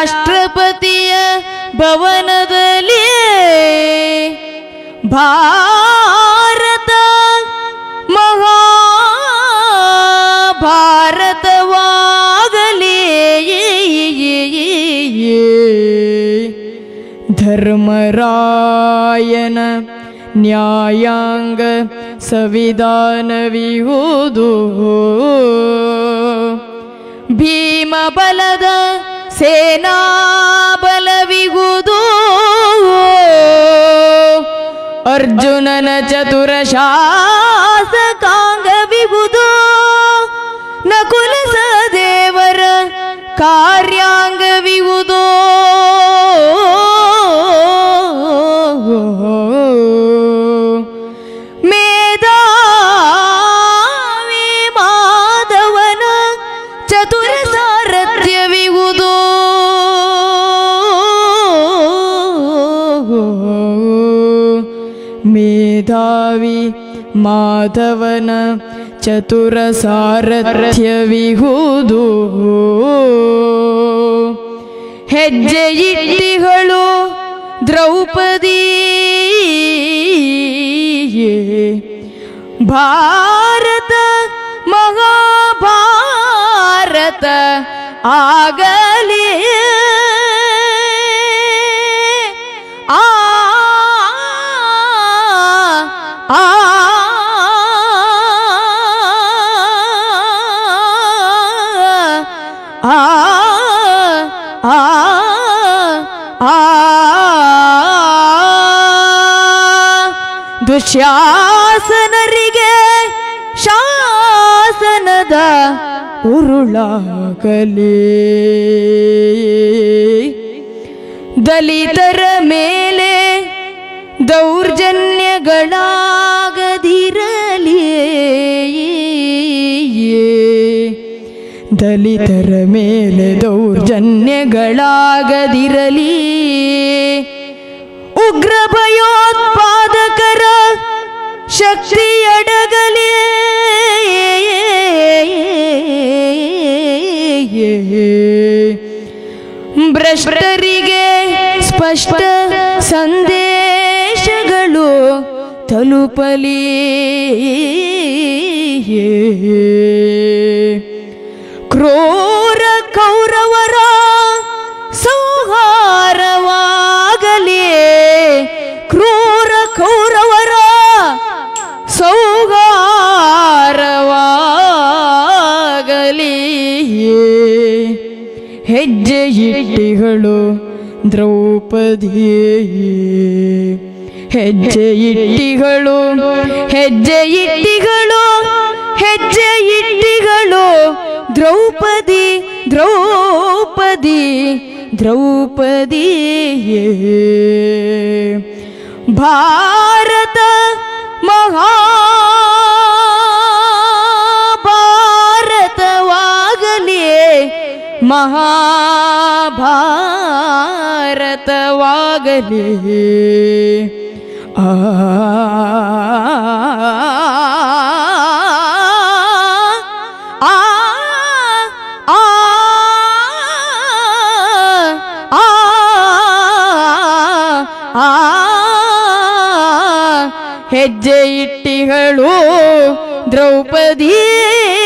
ರಾಷ್ಟ್ರಪತಿಯ ಭವನದಲ್ಲಿ ಭಾರತ ಮಹಾಭಾರತವಾಗಲಿ ಧರ್ಮರಾಯನ ನ್ಯಾಯಾಂಗ ಸಂವಿಧಾನವಿಹುದು ಭೀಮ ಬಲದ ಸೇನಾ ಬಲವಿಗುದು ಅರ್ಜುನನ ಚತುರ ಶಾಸಕಾಂಗವಿಗುದು ನಕುಲ ಸದೇವರ ಕಾರ್ಯಾಂಗವಿಗುದು ಮೇಧಾವಿ ಮಾಧವನ ಚತುರ ಸಾರಥ್ಯವಿಗುದು ಮೇಧಾವಿ ಮಾಧವನ ಚತುರ ಸಾರಥ್ಯವಿಹುದು ಹೆಜ್ಜೆ ಇಟ್ಟಿಗಳು ದ್ರೌಪದಿ ಭಾರತ ಮಹಾಭಾರತ ಆಗಲಿ ಆ ಆ ಆ ಆ ಆ ದುಶ್ಯಾಸನರಿಗೆ ಶಾಸನದ ಉರುಳಾಗಲಿ ದಲಿತರ ಮೇಲೆ ದೌರ್ಜನ್ಯಗಳಾಗದಿರಲಿ ದಲಿತರ ಮೇಲೆ ದೌರ್ಜನ್ಯಗಳಾಗದಿರಲಿ ಉಗ್ರ ಭಯೋತ್ಪಾದಕರ ಶಕ್ತಿಯಡಗಲಿ ಭ್ರಷ್ಟರಿಗೆ ಸ್ಪಷ್ಟ ಸಂದೇಶಗಳು ತಲುಪಲಿ ಕ್ರೂರ ಕೌರವರ ಸಂಹಾರವಾಗಲಿ ಕ್ರೂರ ಕೌರವರ ಸೌಹಾರವಾಗಲಿ ಹೆಜ್ಜೆ ಇಟ್ಟಿಗಳು ದ್ರೌಪದಿ ಹೆಜ್ಜೆ ಇಟ್ಟಿಗಳು ಹೆಜ್ಜೆ ಇಟ್ಟಿಗಳು ಹೆಜ್ಜೆ ಇಟ್ಟಿಗಳು ದ್ರೌಪದಿ ದ್ರೌಪದಿ ದ್ರೌಪದಿ ಭಾರತ ಮಹಾಭಾರತವಾಗಲಿ ಮಹಾಭಾರತವಾಗಲಿ ಆ ಆ ಆ ಆ ಆ ಹೆಜ್ಜೆ ಇಟ್ಟಿಗಳು ದ್ರೌಪದಿ